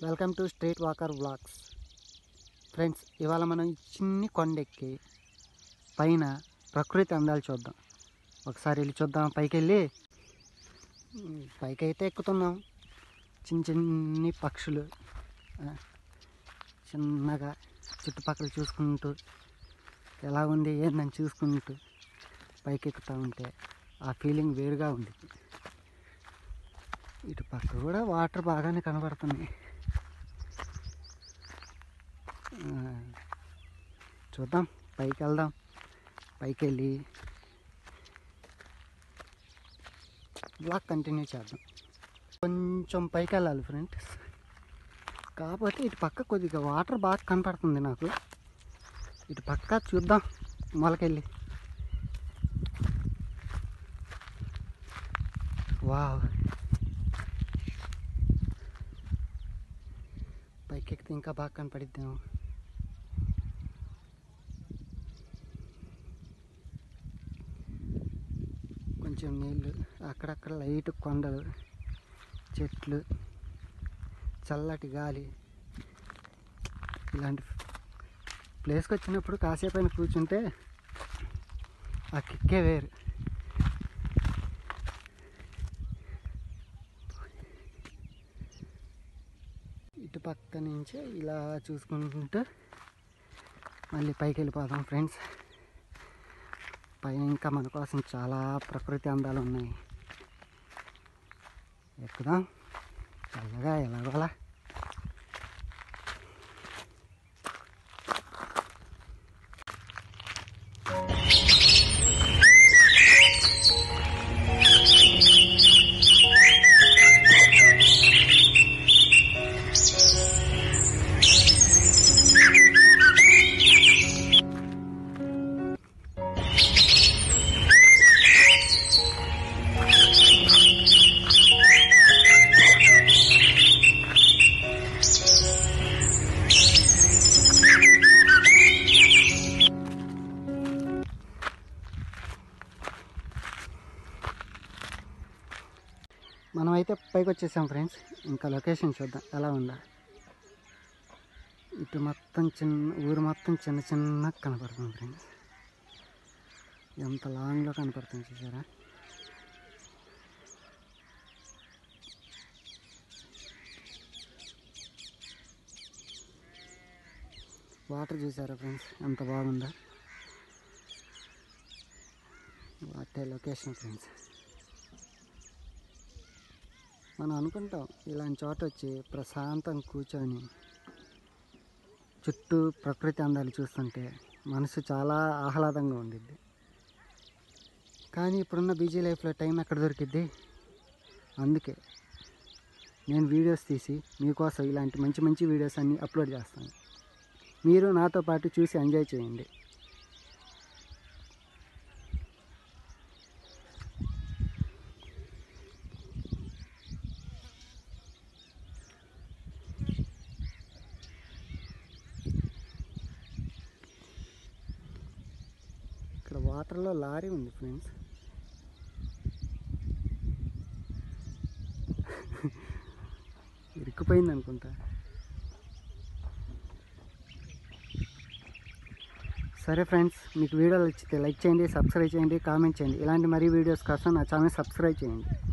welcome to street walker vlogs friends ఇవాళ మనం ఈ చిన్ని కొండెక్కి పైన ప్రకృతి అందాలు చూద్దాం ఒకసారి వెళ్ళి చూద్దాం పైకి వెళ్ళి ఉమ్, పైకి అయితే ఎక్కుతున్నాం చిన్న చిన్ని పక్షులు ఆ, చిన్నగా చుట్టుపక్కల చూసుకుంటూ ఎలా ఉంది ఏందని చూసుకుంటూ పైకి ఎక్కుతూ ఉంటే ఆ ఫీలింగ్ వేరుగా ఉంది ఇటు పక్క కూడా వాటర్ బాగానే కనబడుతుంది ఆ, చూద్దాం పైకి వెళ్దాం పైకి వెళ్ళి బ్లాగ్ కంటిన్యూ చేద్దాం కొంచెం పైకి వెళ్ళాలి ఫ్రెండ్స్ కాకపోతే ఇటు పక్క కొద్దిగా వాటర్ బాగా కనపడుతుంది నాకు ఇటు పక్క చూద్దాం మొలకెళ్ళి వావ్ పైకి ఎక్కితే ఇంకా బాగా కనపడిద్దాం కొంచెం నీళ్ళు అక్కడక్కడ లైట్ కొండలు చెట్లు చల్లటి గాలి ఇలాంటి ప్లేస్కి వచ్చినప్పుడు కాసేపు అయినా కూర్చుంటే ఆ కిక్కే వేరు ఇటు పక్క నుంచి ఇలా చూసుకుంటూ మళ్ళీ పైకి వెళ్ళిపోదాం ఫ్రెండ్స్ పైన ఇంకా మన కోసం చాలా ప్రకృతి అందాలు ఉన్నాయి ఎక్కుదాం చల్లగా ఎలాగోలా మనం అయితే పైకి వచ్చేసాం ఫ్రెండ్స్ ఇంకా లొకేషన్ చూద్దాం ఎలా ఉందా ఇటు మొత్తం చిన్న ఊరు మొత్తం చిన్న చిన్న కనపడుతుంది ఫ్రెండ్స్ ఎంత లాంగ్లో కనపడుతుంది చూసారా వాటర్ చూసారా ఫ్రెండ్స్ ఎంత బాగుందో వాటే లొకేషన్ ఫ్రెండ్స్ మనం అనుకుంటాం ఇలాంటి చోట వచ్చి ప్రశాంతంగా కూర్చొని చుట్టూ ప్రకృతి అందాలు చూస్తుంటే మనసు చాలా ఆహ్లాదంగా ఉండిద్ది కానీ ఇప్పుడున్న బిజీ లైఫ్లో టైం ఎక్కడ దొరికిద్ది అందుకే నేను వీడియోస్ తీసి మీకోసం ఇలాంటి మంచి మంచి వీడియోస్ అన్నీ అప్లోడ్ చేస్తాను మీరు నాతో పాటు చూసి ఎంజాయ్ చేయండి ఇక్కడ వాటర్లో లారీ ఉంది ఫ్రెండ్స్ ఇరుక్కుపోయింది అనుకుంటా సరే ఫ్రెండ్స్ మీకు వీడియోలు నచ్చితే లైక్ చేయండి సబ్స్క్రైబ్ చేయండి కామెంట్ చేయండి ఇలాంటి మరీ వీడియోస్ కోసం నా ఛానల్ సబ్స్క్రైబ్ చేయండి